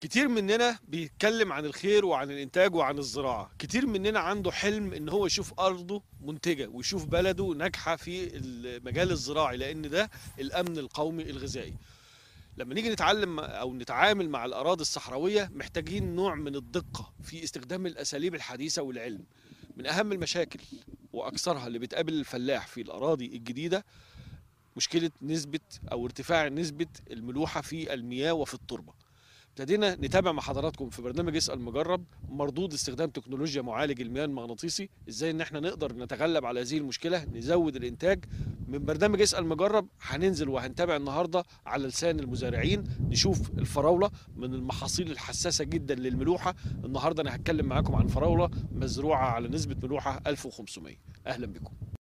كتير مننا بيتكلم عن الخير وعن الانتاج وعن الزراعه كتير مننا عنده حلم ان هو يشوف ارضه منتجه ويشوف بلده ناجحه في المجال الزراعي لان ده الامن القومي الغذائي لما نيجي نتعلم او نتعامل مع الاراضي الصحراويه محتاجين نوع من الدقه في استخدام الاساليب الحديثه والعلم من اهم المشاكل واكثرها اللي بتقابل الفلاح في الاراضي الجديده مشكله نسبه او ارتفاع نسبه الملوحه في المياه وفي التربه ابتدينا نتابع مع حضراتكم في برنامج اسال مجرب مردود استخدام تكنولوجيا معالج المياه المغناطيسي ازاي ان احنا نقدر نتغلب على هذه المشكله نزود الانتاج من برنامج اسال مجرب هننزل وهنتابع النهارده على لسان المزارعين نشوف الفراوله من المحاصيل الحساسه جدا للملوحه النهارده انا هتكلم معاكم عن فراوله مزروعه على نسبه ملوحه 1500 اهلا بكم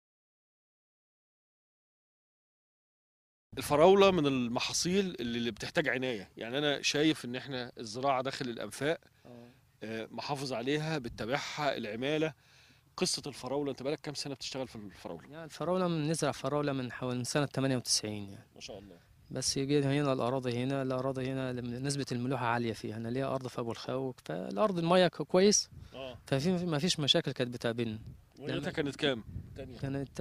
الفراولة من المحاصيل اللي بتحتاج عناية يعني أنا شايف إن إحنا الزراعة داخل الأنفاق آه، محافظ عليها بتتابعها العمالة قصة الفراولة أنت بقالك كام سنة بتشتغل في الفراولة يعني الفراولة من نزرع فراولة من حوالي من سنة 98 يعني ما شاء الله بس يجي هنا الأراضي هنا الأراضي هنا نسبة الملوحة عالية فيها أنا ليا أرض في أبو الخوك فالأرض المية ك- كويس اه ففي ما فيش مشاكل كانت بتقابلنا وقيمتها كانت كام؟ تانية كانت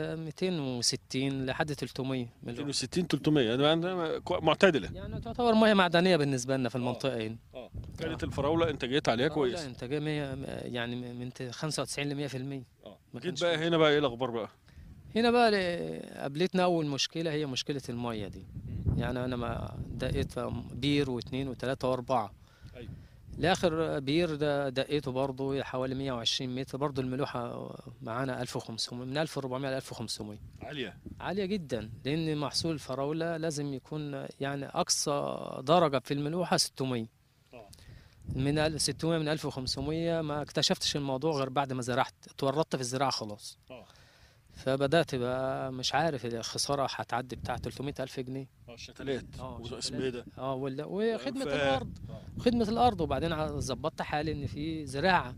260 لحد 300 مليون 260 300 أنا أنا كو- معتدلة يعني تعتبر مياه معدنية بالنسبة لنا في المنطقة هنا اه كانت الفراولة إنتاجيتها عليها كويس لا انت جاي 100 يعني من 95 ل 100% اه ما جيت كانش بقى هنا بقى إيه الأخبار بقى؟ هنا بقى ل- قابلتنا اول مشكله هي مشكله الميه دي يعني انا ما دقيت بير واثنين وثلاثه واربعه أيوة. لاخر بير ده دقيته برضه حوالي 120 متر برضه الملوحه معانا 1500 من 1400 ل 1500 عالية عاليه جدا لان محصول الفراوله لازم يكون يعني اقصى درجه في الملوحه 600 اه من ال- 600 من 1500 ما اكتشفتش الموضوع غير بعد ما زرعت اتورطت في الزراعه خلاص اه فبدات بقى مش عارف الخساره هتعدي بتاع 300 الف جنيه اه الشتلات اه واسمه إيه ده؟ اه ولا وخدمه الأنفاق. الارض آه. خدمه الارض وبعدين ع- ظبطت حالي ان في زراعه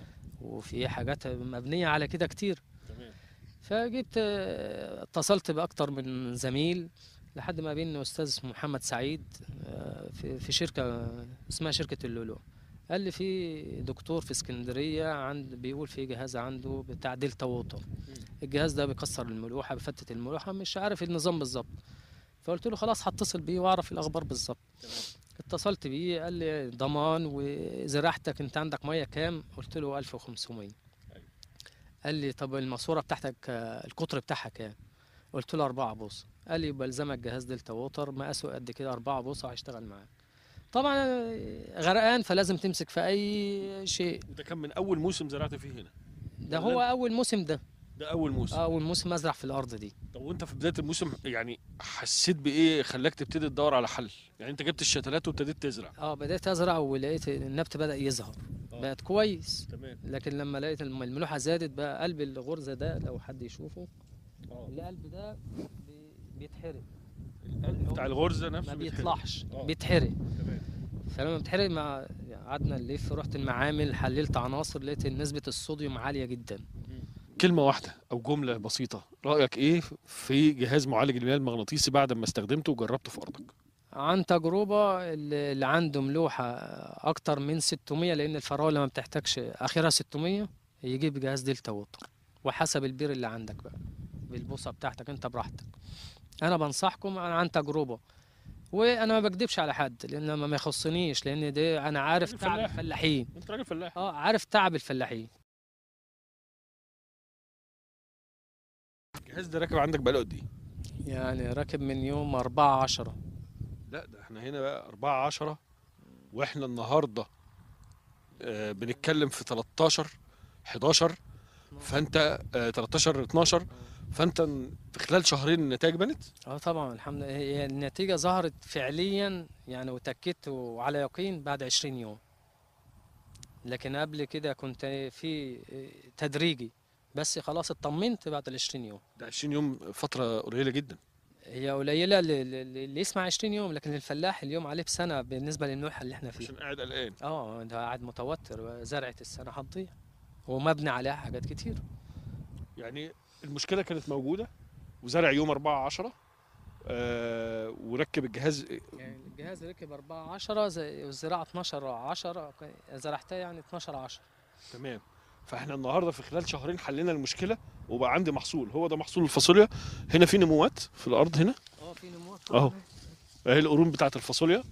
وفي حاجات مبنيه على كده كتير تمام فجبت آه، اتصلت باكتر من زميل لحد ما بين استاذ اسمه محمد سعيد آه، في في شركه اسمها شركه اللؤلؤ قال لي في دكتور في اسكندريه عند بيقول في جهاز عنده بتاع دلتا ووتر الجهاز ده بيكسر الملوحه بيفتت الملوحه مش عارف النظام بالظبط فقلت له خلاص هتصل بيه واعرف الاخبار بالظبط اتصلت بيه قال لي ضمان وزراعتك انت عندك ميه كام قلت له 1500 أيوة. قال لي طب الماسوره بتاعتك آه، القطر بتاعها كام قلت له 4 بوصه قال لي بلزمك جهاز دلتا ووتر مقاسه قد كده 4 بوصه هيشتغل معاك طبعا آه، غرقان فلازم تمسك في اي شيء وده كان من أول موسم زرعت فيه هنا ده هو اول موسم ده ده أول موسم اول موسم ازرع في الارض دي طب وانت في بدايه الموسم يعني حسيت بايه خلاك تبتدي تدور على حل يعني انت جبت الشتلات وابتديت تزرع اه بدات ازرع ولقيت النبت بدا يظهر آه. بقت كويس تمام لكن لما لقيت الم- الملوحه زادت بقى قلب الغرزه ده لو حد يشوفه اه القلب ده بي- بيتحرق القلب بتاع الغرزه نفسه ما بيتحرق. بيطلعش آه. بيتحرق تمام فلما بيتحرق مع قعدنا نلف رحت المعامل حللت عناصر لقيت نسبه الصوديوم عاليه جدا كلمه واحده او جمله بسيطه رايك ايه في جهاز معالج المياه المغناطيسي بعد ما استخدمته وجربته في ارضك عن تجربة اللي اللي عنده ملوحة أكتر من 600 لأن الفراولة ما بتحتاجش آخرها 600 يجيب جهاز دلتا ووتر وحسب البير اللي عندك بقى بالبوصة بتاعتك أنت براحتك أنا بنصحكم أنا عن تجربة وأنا ما بكدبش على حد لأن ما ما يخصنيش لأن ده أنا عارف راجل تعب فلاح. الفلاحين انت راجل فلاح أه عارف تعب الفلاحين الجهاز ده راكب عندك بقاله قد ايه يعني راكب من يوم 4 10 لا ده احنا هنا بقى 4 10 واحنا النهارده آه بنتكلم في 13 11 فانت آه 13 12 فانت في خلال شهرين النتائج بنت اه طبعا الحمد لله هي النتيجة ظهرت فعليا يعني وتأكدت على يقين بعد 20 يوم لكن قبل كده كنت في تدريجي بس خلاص اطمنت بعد ال 20 يوم ده 20 يوم فتره قليله جدا هي قليلة ل- ل- اللي يسمع 20 يوم لكن الفلاح اليوم عليه بسنة بالنسبة للنوحة اللي احنا فيها عشان قاعد قلقان اه ده قاعد متوتر زرعة السنة هتضيع ومبني عليها حاجات كتير يعني المشكله كانت موجوده وزرع يوم 4 10 آه وركب الجهاز يعني الجهاز ركب 4 10 زي والزراعه 12 10 زرعتها يعني 12 10 تمام فاحنا النهارده في خلال شهرين حلينا المشكله وبقى عندي محصول هو ده محصول الفاصوليا هنا في نموات في الارض هنا اه في نموات أهو. اهي القرون بتاعت الفاصوليا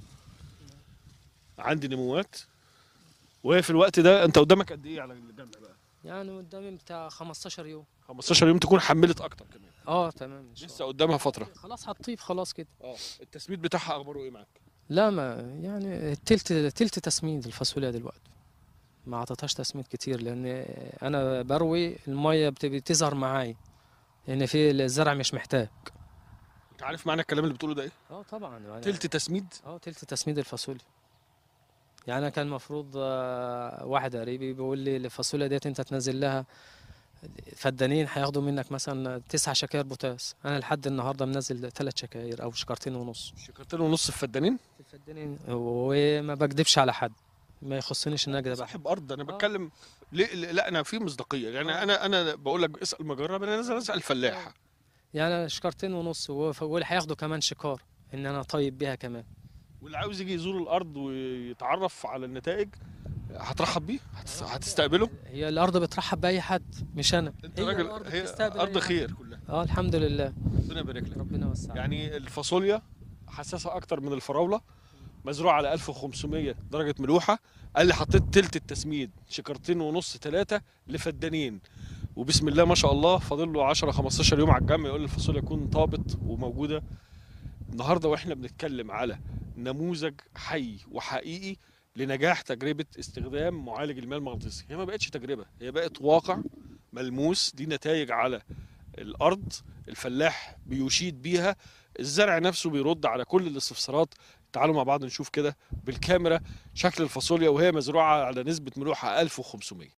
عندي نموات وهي في الوقت ده انت قدامك قد ايه على الجمع بقى يعني قدامي بتاع 15 يوم 15 يوم تكون حملت اكتر كمان اه تمام ان شاء لسه الله قدامها فتره خلاص هتطيب خلاص كده اه التسميد بتاعها اخباره ايه معاك لا ما يعني تلت تلت تسميد الفاصوليا دلوقتي ما عطيتهاش تسميد كتير لان انا بروي الميه بت- بتظهر معايا لان في الزرع مش محتاج انت عارف معنى الكلام اللي بتقوله ده ايه اه طبعا يعني تلت تسميد اه تلت تسميد الفاصوليا يعني انا كان المفروض آه، واحد قريبي بيقول لي الفاصوليا ديت انت تنزل لها فدانين هياخدوا منك مثلا تسع شكاير بوتاس انا لحد النهارده منزل ثلاث شكاير او شكارتين ونص شكرتين ونص في فدانين الفدانين وما بكدبش على حد ما يخصنيش ان انا اكذب على حد. صاحب ارض انا آه. بتكلم ليه لا انا في مصداقيه يعني آه. انا انا بقول لك اسال مجرب انا نازل اسال فلاح يعني شكارتين ونص وف- واللي هياخدوا كمان شكار ان انا طيب بيها كمان واللي عاوز يجي يزور الارض ويتعرف على النتائج هترحب بيه هتس- هتستقبله هي الارض بترحب باي حد مش انا انت هي راجل الأرض هي بتستقبل ارض أي حد. خير كلها اه الحمد لله ربنا يبارك لك ربنا يوسع يعني الفاصوليا حساسه اكتر من الفراوله مزروعه على 1500 درجه ملوحه قال لي حطيت تلت التسميد شكرتين ونص ثلاثه لفدانين وبسم الله ما شاء الله فاضل له 10 15 يوم على الجمع يقول الفاصوليا تكون طابت وموجوده النهارده واحنا بنتكلم على نموذج حي وحقيقي لنجاح تجربه استخدام معالج المياه المغناطيسي هي ما بقتش تجربه هي بقت واقع ملموس دي نتائج على الارض الفلاح بيشيد بيها الزرع نفسه بيرد على كل الاستفسارات تعالوا مع بعض نشوف كده بالكاميرا شكل الفاصوليا وهي مزروعه على نسبه ملوحه 1500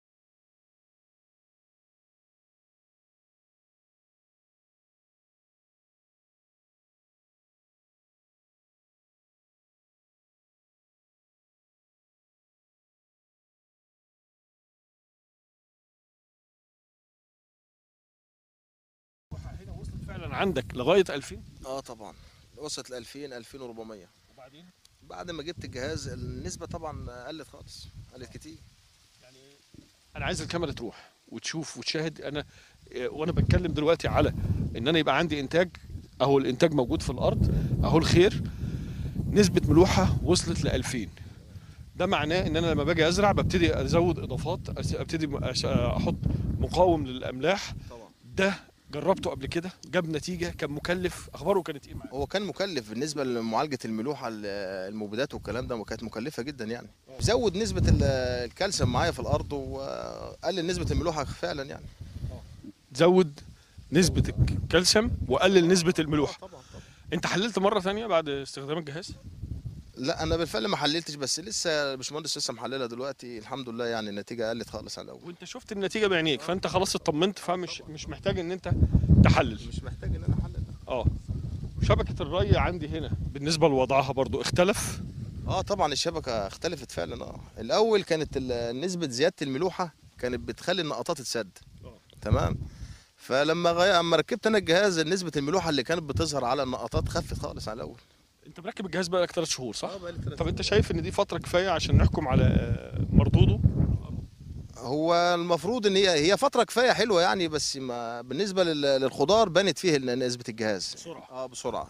هنا وصلت فعلا عندك لغايه 2000 اه طبعا وصلت ل 2000 2400 وبعدين بعد ما جبت الجهاز النسبه طبعا قلت خالص قلت كتير يعني انا عايز الكاميرا تروح وتشوف وتشاهد انا آه، وانا بتكلم دلوقتي على ان انا يبقى عندي انتاج اهو الانتاج موجود في الارض اهو الخير نسبه ملوحه وصلت ل 2000 ده معناه ان انا لما باجي ازرع ببتدي ازود اضافات أس- ابتدي م- أش- احط مقاوم للاملاح طبعا ده جربته قبل كده جاب نتيجه كان مكلف اخباره كانت ايه معاك هو كان مكلف بالنسبه لمعالجه الملوحه ال- المبيدات والكلام ده كانت مكلفه جدا يعني زود نسبه ال- الكالسيوم معايا في الارض وقلل نسبه الملوحه فعلا يعني زود نسبه الكالسيوم وقلل نسبه الملوحه طبعا طبعا انت حللت مره ثانيه بعد استخدام الجهاز لا انا بالفعل ما حللتش بس لسه الباشمهندس لسه محللها دلوقتي الحمد لله يعني النتيجه قلت خالص عن الاول وانت شفت النتيجه بعينيك فانت خلاص اطمنت فمش مش محتاج ان انت تحلل مش محتاج ان انا احلل اه شبكه الري عندي هنا بالنسبه لوضعها برضو اختلف اه طبعا الشبكه اختلفت فعلا اه الاول كانت ال- نسبه زياده الملوحه كانت بتخلي النقطات تسد آه. تمام فلما غي... اما ركبت انا الجهاز نسبه الملوحه اللي كانت بتظهر على النقطات خفت خالص على الاول انت مركب الجهاز بقالك ثلاث شهور صح بقالي تلات طب انت شايف ان دي فتره كفايه عشان نحكم على آه، مردوده هو المفروض ان هي هي فتره كفايه حلوه يعني بس ما بالنسبه لل... للخضار بانت فيه ال- نسبه الجهاز بسرعه اه بسرعه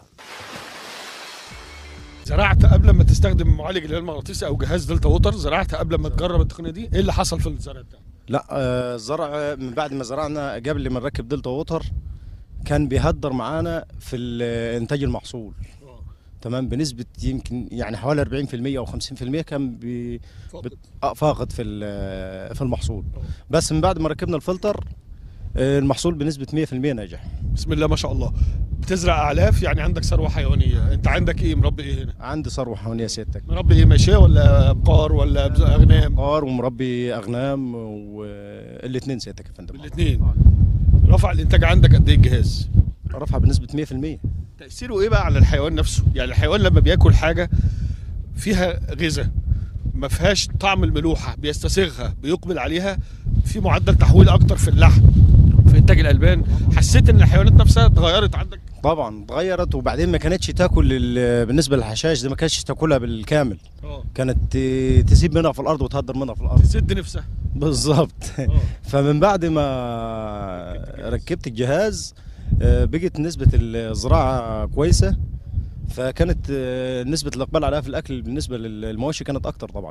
زرعت قبل ما تستخدم معالج اللي هو المغناطيسي او جهاز دلتا ووتر زرعت قبل ما تجرب التقنيه دي ايه اللي حصل في الزرع ده لا آه، الزرع من بعد ما زرعنا قبل ما نركب دلتا ووتر كان بيهدر معانا في ال- انتاج المحصول تمام بنسبه يمكن يعني حوالي 40% او 50% كان بي بت- آه، فاقد في ال- في المحصول بس من بعد ما ركبنا الفلتر آه، المحصول بنسبه 100% ناجح بسم الله ما شاء الله بتزرع اعلاف يعني عندك ثروه حيوانيه انت عندك ايه مربي ايه هنا عندي ثروه حيوانيه سيادتك مربي ايه ماشيه ولا بقار ولا بز- اغنام بقار ومربي اغنام والاثنين سيادتك يا فندم الاثنين رفع الانتاج عندك قد ايه الجهاز رفع بنسبه 100% تاثيره ايه بقى على الحيوان نفسه يعني الحيوان لما بياكل حاجه فيها غذاء ما فيهاش طعم الملوحه بيستسيغها بيقبل عليها في معدل تحويل اكتر في اللحم في انتاج الالبان حسيت ان الحيوانات نفسها اتغيرت عندك طبعا اتغيرت وبعدين ما كانتش تاكل ال- بالنسبه للحشائش دي ما كانتش تاكلها بالكامل اه كانت ت- تسيب منها في الارض وتهدر منها في الارض تسد نفسها بالظبط اه فمن بعد ما ركبت الجهاز آه، بقت نسبة الزراعة كويسة فكانت آه، نسبة الإقبال عليها في الأكل بالنسبة للمواشي كانت أكتر طبعا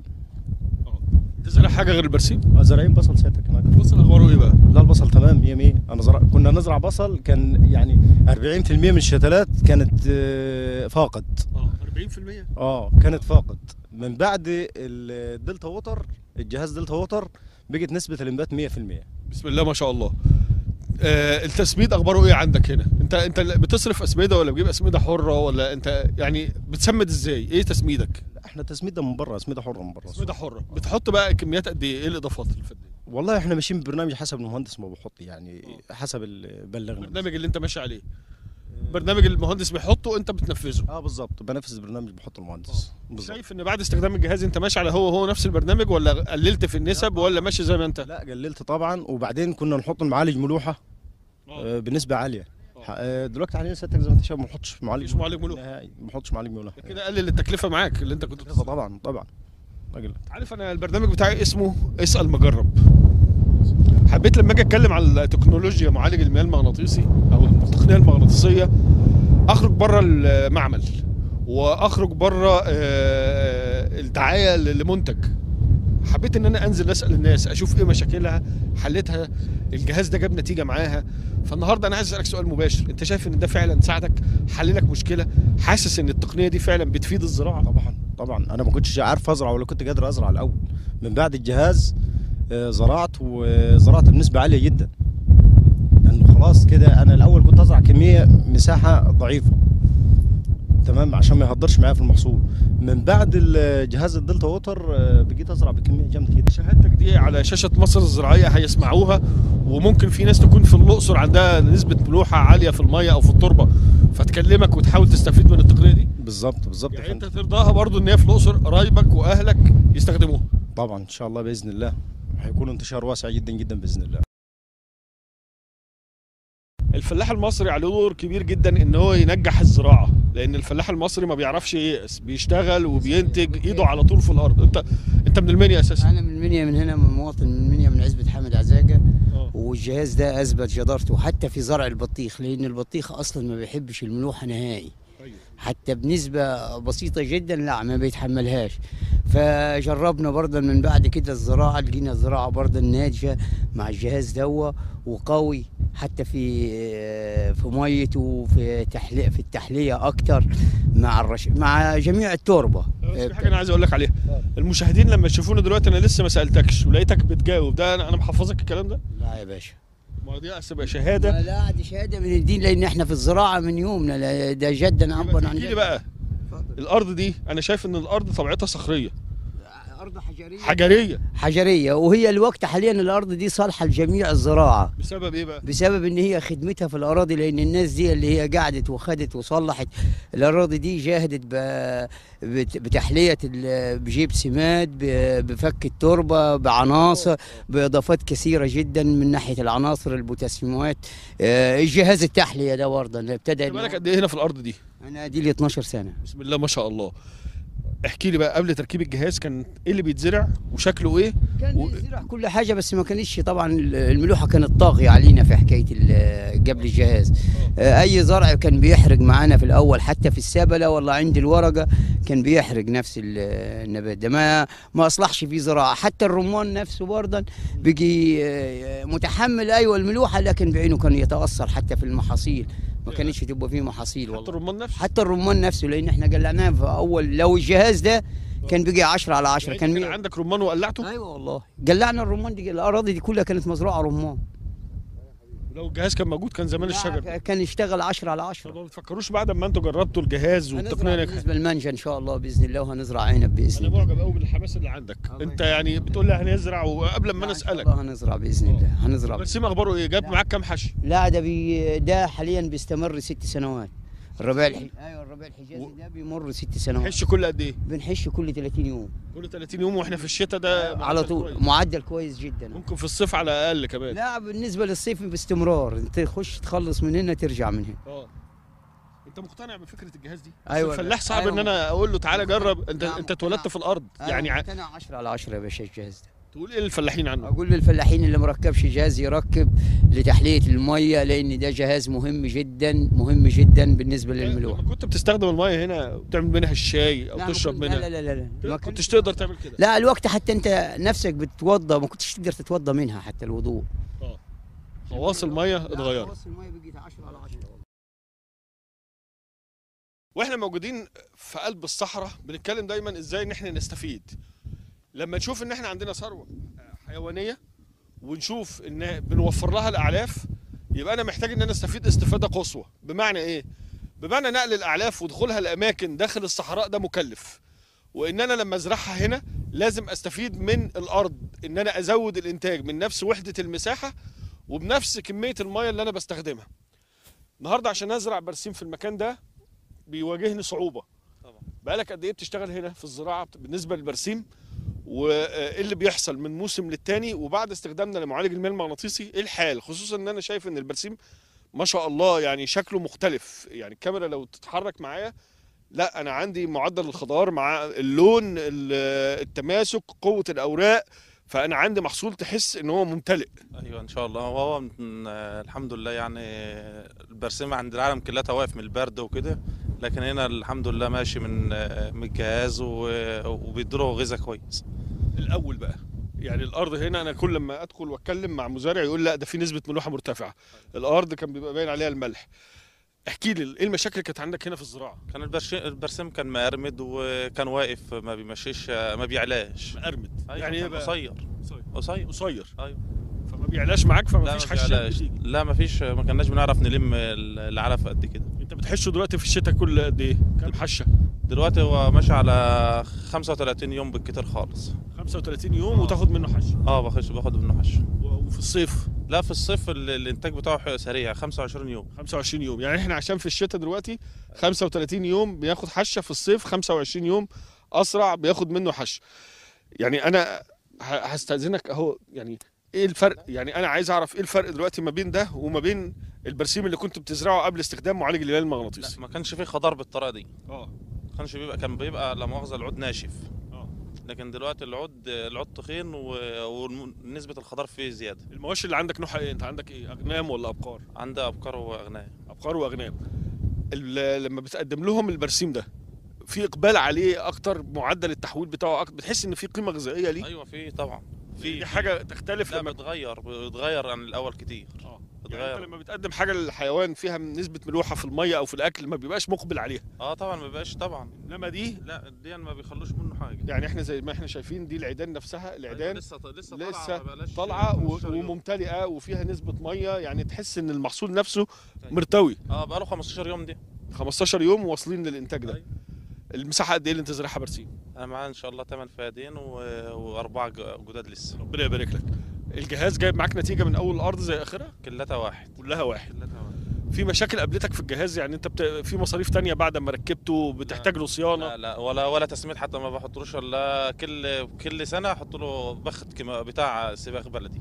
تزرع حاجه غير البرسيم زارعين بصل ساعتك هناك بص اخباره ايه بقى لا البصل تمام 100 100 أنا زرع كنا نزرع بصل كان يعني 40% من الشتلات كانت آه، فاقد اه 40% اه كانت فاقد من بعد الدلتا ووتر الجهاز دلتا ووتر بقت نسبة الإنبات 100% بسم الله ما شاء الله آه التسميد اخباره ايه عندك هنا انت انت بتصرف اسمده ولا بتجيب اسمده حره ولا انت يعني بتسمد ازاي ايه تسميدك لا احنا تسميد من بره اسمده حره من بره اسمده حره بتحط بقى كميات قد ايه ايه الاضافات اللي في الدنيا والله احنا ماشيين ببرنامج حسب المهندس ما بيحط يعني حسب اللي بلغنا البرنامج اللي انت ماشي عليه برنامج المهندس بيحطه انت بتنفذه اه بالظبط بنفذ البرنامج بحطه المهندس بالظبط شايف ان بعد استخدام الجهاز انت ماشي على هو هو نفس البرنامج ولا قللت في النسب ولا ماشي زي ما انت لا قللت طبعا وبعدين كنا نحط معالج ملوحه آه. آه بنسبه عاليه آه. ح- آه دلوقتي حاليا سيادتك زي ما انت شايف ما نحطش معالج مفيش معالج ملوحة. نهائي ما نحطش معالج ملوحه كده قلل التكلفه معاك اللي انت كنت تكلفة طبعا طبعا قلت عارف انا البرنامج بتاعي اسمه اسال مجرب حبيت لما اجي اتكلم على تكنولوجيا معالج المياه المغناطيسي او التقنيه المغناطيسيه اخرج بره المعمل واخرج بره آه، الدعايه لمنتج حبيت ان انا انزل اسال الناس اشوف ايه مشاكلها حلتها الجهاز ده جاب نتيجه معاها فالنهارده انا عايز اسالك سؤال مباشر انت شايف ان ده فعلا ساعدك حل لك مشكله حاسس ان التقنيه دي فعلا بتفيد الزراعه طبعا طبعا انا ما كنتش عارف ازرع ولا كنت قادر ازرع الاول من بعد الجهاز آه، زرعت وزرعت بنسبه عاليه جدا لانه خلاص كده انا الاول كنت ازرع كميه مساحه ضعيفه تمام عشان ما يهدرش معايا في المحصول من بعد الجهاز الدلتا ووتر آه، بقيت ازرع بكميه جامده جدا شهادتك دي على شاشة مصر الزراعية هيسمعوها وممكن في ناس تكون في الأقصر عندها نسبة ملوحة عالية في المية أو في التربة فتكلمك وتحاول تستفيد من التقنية دي بالظبط بالظبط يا يعني أنت فندم. ترضاها برضو إن هي في الأقصر قرايبك وأهلك يستخدموها طبعا ان شاء الله باذن الله هيكون انتشار واسع جدا جدا باذن الله الفلاح المصري عليه دور كبير جدا إن هو ينجح الزراعة لأن الفلاح المصري ما بيعرفش ييأس بيشتغل وبينتج إيده على طول في الأرض أنت أنت من المنيا أساسا انا من المنيا من هنا من مواطن من المنيا من عزبه حامد عزاجه آه. والجهاز ده اثبت جدارته حتى في زرع البطيخ لان البطيخ اصلا ما بيحبش الملوحه نهائي أيوة. حتى بنسبة بسيطة جدا لا ما بيتحملهاش فجربنا برضه من بعد كده الزراعة لقينا الزراعة برضه ناجحة مع الجهاز دوا وقوي حتى في في ميته في تحلية في التحلية أكتر مع الرش مع جميع التربة بس في حاجه انا عايز اقول لك عليها المشاهدين لما يشوفونا دلوقتي انا لسه ما سالتكش ولقيتك بتجاوب ده انا انا محفظك الكلام ده لا يا باشا ما دي هتبقى شهاده لا لا دي شهاده من الدين لان احنا في الزراعه من يومنا لا، ده جدا عبر عن احكي لي جد. بقى الارض دي انا شايف ان الارض طبيعتها صخريه ارض حجريه حجريه حجريه وهي الوقت حاليا الارض دي صالحه لجميع الزراعه بسبب ايه بقى بسبب ان هي خدمتها في الاراضي لان الناس دي اللي هي قعدت وخدت وصلحت الاراضي دي جاهدت ب- بت- بتحليه ال- بجيب سماد ب- بفك التربه بعناصر باضافات كثيره جدا من ناحيه العناصر البوتاسيومات آه، الجهاز التحليه ده برضه اللي ابتدى انت بالك قد ايه هنا في الارض دي انا دي لي 12 سنه بسم الله ما شاء الله احكي لي بقى قبل تركيب الجهاز كان ايه اللي بيتزرع وشكله ايه كان و- بيزرع كل حاجه بس ما كانش طبعا الملوحه كانت طاغيه علينا في حكايه ال- قبل الجهاز آه، اي زرع كان بيحرق معانا في الاول حتى في السبله والله عند الورقه كان بيحرق نفس ال- النبات ده ما ما اصلحش فيه زراعه حتى الرمان نفسه برضه بيجي آه، متحمل ايوه الملوحه لكن بعينه كان يتاثر حتى في المحاصيل ما كانتش تبقى فيه محاصيل حتى والله الرمان نفسه حتى الرمان نفسه لان احنا قلعناه في اول لو الجهاز ده كان بيجي 10 على 10 يعني كان كان مية- عندك رمان وقلعته ايوه والله قلعنا الرمان دي الاراضي دي كلها كانت مزروعه رمان ولو الجهاز كان موجود كان زمان الشجر لا، كان يشتغل 10 على طب 10 ما بتفكروش بعد ما انتوا جربتوا الجهاز هنزرع والتقنيه نجحت بالنسبه للمانجا ان شاء الله باذن الله وهنزرع عنب باذن انا الله معجب قوي بالحماس اللي عندك الله انت يخليك. يعني بتقول لي هنزرع وقبل ما انا إن شاء اسالك الله هنزرع باذن الله هنزرع برسيم اخباره ايه جاب لا. معاك كام حش لا ده بي ده حاليا بيستمر ست سنوات الربيع الح... ايوه الربيع الحجازي ده بيمر ست سنوات حش كل قد ايه بنحش كل 30 يوم كل 30 يوم واحنا في الشتاء ده على معدل طول كويس. معدل كويس جدا ممكن في الصيف على الاقل كمان لا بالنسبه للصيف باستمرار انت تخش تخلص من هنا ترجع من هنا اه انت مقتنع بفكره الجهاز دي أيوة. الفلاح صعب أيوة. ان انا اقول له تعالى جرب انت نعم، انت اتولدت نعم. في الارض يعني ع- انا 10 على 10 يا باشا الجهاز ده تقول ايه للفلاحين عنه اقول للفلاحين اللي مركبش جهاز يركب لتحليه الميه لان ده جهاز مهم جدا مهم جدا بالنسبه للملوحه لما كنت بتستخدم الميه هنا وبتعمل منها الشاي او لا، ما تشرب كنت- منها لا لا لا لا ما ما كنتش كنتش تقدر تعمل كده لا الوقت حتى انت نفسك بتتوضى ما كنتش تقدر تتوضى منها حتى الوضوء خواص الميه اتغيرت خواص الميه بقيت 10 على 10 واحنا موجودين في قلب الصحراء بنتكلم دايما ازاي ان احنا نستفيد لما نشوف ان احنا عندنا ثروه حيوانيه ونشوف ان بنوفر لها الاعلاف يبقى انا محتاج ان انا استفيد استفاده قصوى بمعنى ايه بمعنى نقل الاعلاف ودخولها الاماكن داخل الصحراء ده مكلف وان انا لما ازرعها هنا لازم استفيد من الارض ان انا ازود الانتاج من نفس وحده المساحه وبنفس كميه الميه اللي انا بستخدمها النهارده عشان ازرع برسيم في المكان ده بيواجهني صعوبه طبعا. بقالك قد ايه بتشتغل هنا في الزراعه بالنسبه للبرسيم وايه اللي بيحصل من موسم للتاني وبعد استخدامنا لمعالج المياه المغناطيسي ايه الحال خصوصا ان انا شايف ان البرسيم ما شاء الله يعني شكله مختلف يعني الكاميرا لو تتحرك معايا لا انا عندي معدل الخضار مع اللون ال- التماسك قوه الاوراق فانا عندي محصول تحس ان هو ممتلئ ايوه ان شاء الله وهو من آه، الحمد لله يعني البرسيم عند العالم كلها واقف من البرد وكده لكن هنا الحمد لله ماشي من آه، من الجهاز و- وبيديله غذاء كويس الاول بقى يعني الارض هنا انا كل ما ادخل واتكلم مع مزارع يقول لا ده في نسبه ملوحه مرتفعه الارض كان بيبقى باين عليها الملح احكي لي ايه المشاكل اللي كانت عندك هنا في الزراعه كان البرش- البرسيم كان مقرمد وكان واقف ما بيمشيش آه، ما بيعلاش مقرمد أيوة يعني ايه كان بقى قصير قصير قصير ايوه فما بيعلاش معاك فما لا فيش ما حشه بيعلاش بتيجي. لا ما فيش ما كناش بنعرف نلم ال- العلف قد كده انت بتحشه دلوقتي في الشتاء كل قد ايه كام حشه دلوقتي هو ماشي على 35 يوم بالكتير خالص 35 يوم وتاخد منه حشه اه باخد باخد منه حش وفي الصيف لا في الصيف ال- الانتاج بتاعه سريع 25 يوم 25 يوم يعني احنا عشان في الشتاء دلوقتي 35 يوم بياخد حشه في الصيف 25 يوم اسرع بياخد منه حشه يعني انا ه- هستاذنك اهو يعني ايه الفرق يعني انا عايز اعرف ايه الفرق دلوقتي ما بين ده وما بين البرسيم اللي كنت بتزرعه قبل استخدام معالج المياه لا المغناطيسي ما كانش فيه خضار بالطريقه دي اه ما كانش بيبقى كان بيبقى لا مؤاخذه العود ناشف اه لكن دلوقتي العود العود تخين و- ونسبه الخضار فيه زياده المواشي اللي عندك نوعها ايه انت عندك ايه اغنام ولا ابقار عندها ابكار واغنام ابقار واغنام ال- لما بتقدم لهم البرسيم ده في اقبال عليه اكتر معدل التحويل بتاعه اكتر بتحس ان في قيمه غذائيه ليه ايوه في طبعا في في حاجه تختلف لا لما بتغير بتغير عن الاول كتير اه يعني بتغير انت لما بتقدم حاجه للحيوان فيها نسبه ملوحه في الميه او في الاكل ما بيبقاش مقبل عليها اه طبعا ما بيبقاش طبعا انما دي لا دي ما بيخلوش منه حاجه يعني احنا زي ما احنا شايفين دي العيدان نفسها أيوة العيدان لسه لسه لسه طالعه ما بقالهاش طالعه و- 15 يوم. وممتلئه وفيها نسبه ميه يعني تحس ان المحصول نفسه أيوة. مرتوي اه بقاله 15 يوم دي 15 يوم واصلين للانتاج ده أيوة. المساحه قد ايه اللي انت زارعها برسيم انا معايا ان شاء الله 8 فئتين و... واربعه ج- جداد لسه ربنا يبارك لك الجهاز جايب معاك نتيجه من اول الارض زي اخرها كلتها واحد كلها واحد كلتها واحد في مشاكل قابلتك في الجهاز يعني انت بت... في مصاريف تانية بعد ما ركبته بتحتاج له صيانه لا لا ولا ولا تسميد حتى ما بحطلوش الا كل كل سنه احط له بخت كما بتاع سباق بلدي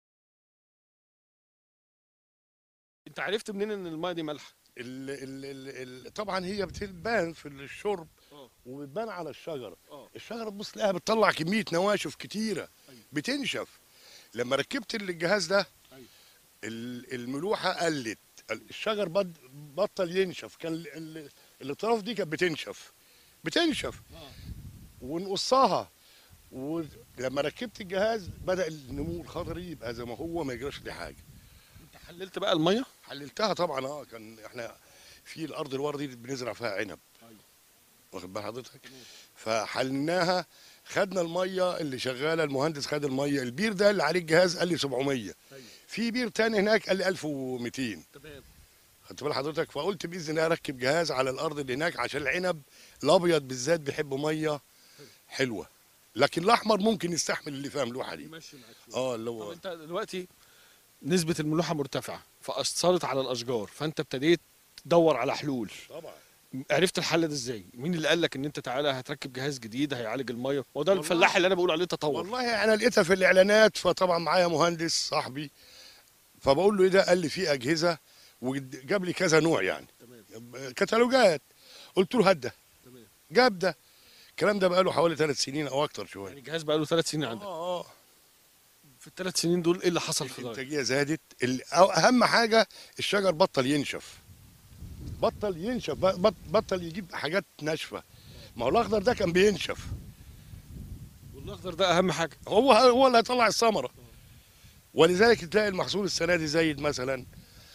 انت عرفت منين ان الميه دي مالحه ال ال ال ال طبعا هي بتبان في الشرب آه. وبتبان على الشجره آه. الشجره تبص تلاقيها بتطلع كميه نواشف كتيره أيوة. بتنشف لما ركبت الجهاز ده أيوة. ال- الملوحه قلت الشجر بد- بطل ينشف كان ال- ال- الاطراف دي كانت بتنشف بتنشف ونقصها ولما ركبت الجهاز بدا النمو الخضري يبقى زي ما هو ما يجراش ليه حاجه انت حللت بقى الميه حللتها طبعا اه كان احنا في الارض الوردي بنزرع فيها عنب أيوة. واخد بال حضرتك فحللناها خدنا الميه اللي شغاله المهندس خد الميه البير ده اللي عليه الجهاز قال لي 700 أيوة. في بير تاني هناك قال لي 1200 تمام خدت بال حضرتك فقلت باذن الله اركب جهاز على الارض اللي هناك عشان العنب الابيض بالذات بيحب ميه حلوه لكن الاحمر ممكن يستحمل اللي فيها ملوحه دي ماشي معاك شوية. اه اللي طب هو انت دلوقتي نسبه الملوحه مرتفعه فاثرت على الاشجار فانت ابتديت تدور على حلول طبعا عرفت الحل ده ازاي مين اللي قال لك ان انت تعالى هتركب جهاز جديد هيعالج الميه هو ده والله- الفلاح اللي انا بقول عليه تطور والله انا لقيتها في الاعلانات فطبعا معايا مهندس صاحبي فبقول له ايه ده قال لي في اجهزه وجاب لي كذا نوع يعني تمام. كتالوجات قلت له هات ده تمام. جاب ده الكلام ده بقاله حوالي ثلاث سنين او اكتر شويه يعني الجهاز بقى له ثلاث سنين عندك اه اه في الثلاث سنين دول ايه اللي حصل في الغاية؟ الانتاجيه زادت ال- أو اهم حاجه الشجر بطل ينشف بطل ينشف ب- بط- بطل يجيب حاجات ناشفه ما هو الاخضر ده كان بينشف والاخضر ده اهم حاجه هو هو اللي هيطلع الثمره ولذلك تلاقي المحصول السنه دي زايد مثلا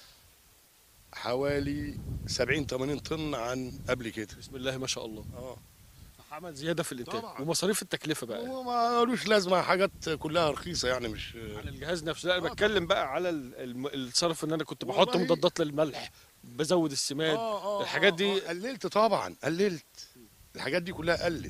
حوالي 70 80 طن عن قبل كده بسم الله ما شاء الله اه عمل زياده في الانتاج طبعاً. ومصاريف التكلفه بقى هو ما لوش لازمه حاجات كلها رخيصه يعني مش على الجهاز نفسه لا انا آه، بتكلم بقى على ال- الم- الصرف ان انا كنت بحط والله- مضادات للملح بزود السماد آه، آه، الحاجات آه، دي- آه، قللت طبعا قللت الحاجات دي كلها قلت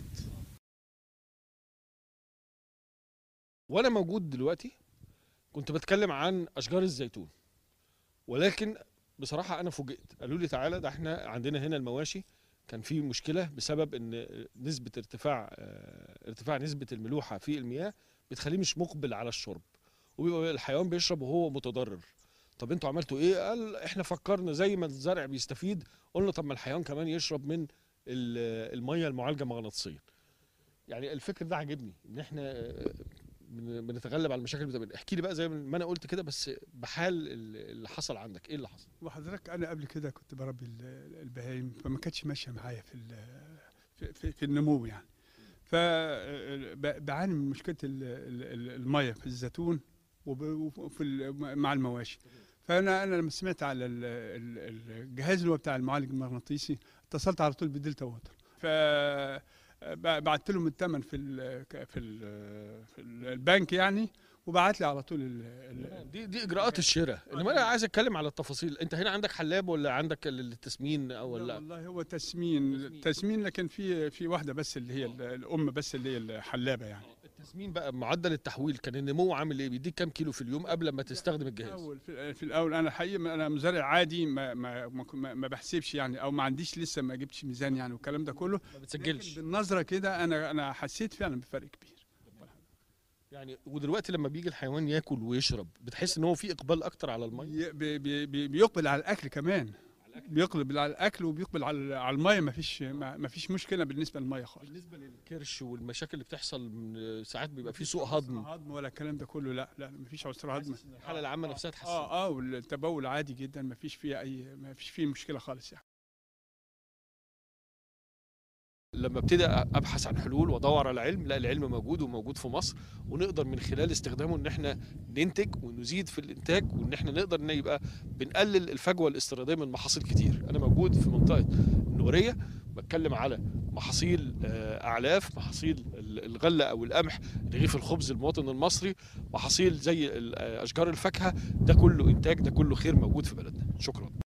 وانا موجود دلوقتي كنت بتكلم عن اشجار الزيتون ولكن بصراحه انا فوجئت قالوا لي تعالى ده احنا عندنا هنا المواشي كان في مشكله بسبب ان نسبه ارتفاع آه، ارتفاع نسبه الملوحه في المياه بتخليه مش مقبل على الشرب وبيبقى الحيوان بيشرب وهو متضرر طب انتوا عملتوا ايه قال احنا فكرنا زي ما الزرع بيستفيد قلنا طب ما الحيوان كمان يشرب من ال- الميه المعالجه مغناطيسيا يعني الفكر ده عاجبني ان احنا آه، بن- بنتغلب على المشاكل اللي بتقابلنا احكي لي بقى زي ما انا قلت كده بس بحال ال- اللي حصل عندك ايه اللي حصل وحضرتك انا قبل كده كنت بربي ال- البهايم فما كانتش ماشيه معايا في ال- في, في, في النمو يعني فبعاني من مشكله ال- ال- ال- الميه في الزيتون وب- وفي ال- مع المواشي فانا انا لما سمعت على ال- ال- الجهاز اللي هو بتاع المعالج المغناطيسي اتصلت على طول بدلتا ووتر ف بعت لهم الثمن في ال في ال في البنك يعني وبعت لي على طول ال- ال- دي دي اجراءات الشراء انما انا عايز اتكلم على التفاصيل انت هنا عندك حلاب ولا عندك التسمين او لا ولا والله هو تسمين تسمين. تسمين لكن في في واحده بس اللي هي ال- الام بس اللي هي الحلابه يعني التسمين بقى معدل التحويل كان النمو عامل ايه بيديك كام كيلو في اليوم قبل ما تستخدم الجهاز الاول في, في الاول انا حقيقه انا مزارع عادي ما ما ما, ما- ما بحسبش يعني او ما عنديش لسه ما جبتش ميزان يعني والكلام ده كله ما بتسجلش لكن بالنظره كده انا انا حسيت فعلا بفرق كبير يعني ودلوقتي لما بيجي الحيوان ياكل ويشرب بتحس ان هو في اقبال اكتر على الميه بي بي بي بي- بيقبل على الاكل كمان بيقبل على الاكل وبيقبل على على الميه ما فيش ما ما فيش مشكله بالنسبه للميه خالص بالنسبه للكرش والمشاكل اللي بتحصل من ساعات بيبقى في سوء هضم هضم ولا الكلام ده كله لا لا ما فيش عسر هضم الحاله العامه نفسها تحسن اه اه والتبول عادي جدا ما فيش فيه اي ما فيش فيه مشكله خالص يعني لما ابتدي ابحث عن حلول وادور على علم لا العلم موجود وموجود في مصر ونقدر من خلال استخدامه ان احنا ننتج ونزيد في الانتاج وان احنا نقدر ان يبقى بنقلل الفجوه الاستيراديه من محاصيل كتير انا موجود في منطقه النوريه بتكلم على محاصيل آه، اعلاف محاصيل ال- الغله او القمح رغيف الخبز المواطن المصري محاصيل زي ال- آه، اشجار الفاكهه ده كله انتاج ده كله خير موجود في بلدنا شكرا